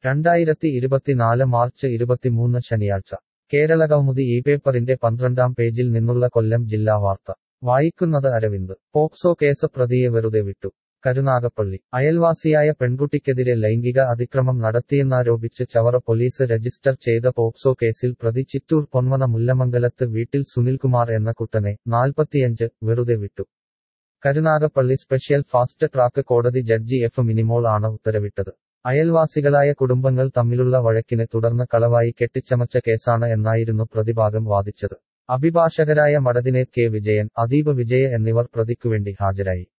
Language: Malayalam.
രണ്ടായിരത്തി ഇരുപത്തിനാല് മാർച്ച് ഇരുപത്തിമൂന്ന് ശനിയാഴ്ച കേരളകൗമുദി ഈ പേപ്പറിന്റെ പന്ത്രണ്ടാം പേജിൽ നിന്നുള്ള കൊല്ലം ജില്ലാ വാർത്ത വായിക്കുന്നത് അരവിന്ദ് പോക്സോ കേസ് പ്രതിയെ വെറുതെ വിട്ടു കരുനാഗപ്പള്ളി അയൽവാസിയായ പെൺകുട്ടിക്കെതിരെ ലൈംഗിക അതിക്രമം നടത്തിയെന്നാരോപിച്ച് ചവറ പോലീസ് രജിസ്റ്റർ ചെയ്ത പോക്സോ കേസിൽ പ്രതി ചിറ്റൂർ പൊന്മന മുല്ലമംഗലത്ത് വീട്ടിൽ സുനിൽകുമാർ എന്ന കുട്ടനെ നാൽപ്പത്തിയഞ്ച് വെറുതെ വിട്ടു കരുനാഗപ്പള്ളി സ്പെഷ്യൽ ഫാസ്റ്റ് ട്രാക്ക് കോടതി ജഡ്ജി എഫ് മിനിമോൾ ആണ് ഉത്തരവിട്ടത് അയൽവാസികളായ കുടുംബങ്ങൾ തമ്മിലുള്ള വഴക്കിനെ തുടർന്ന് കളവായി കെട്ടിച്ചമച്ച കേസാണ് എന്നായിരുന്നു പ്രതിഭാഗം വാദിച്ചത് അഭിഭാഷകരായ മടദിനേത് കെ വിജയൻ അദീപ് വിജയ എന്നിവർ പ്രതിക്കുവേണ്ടി ഹാജരായി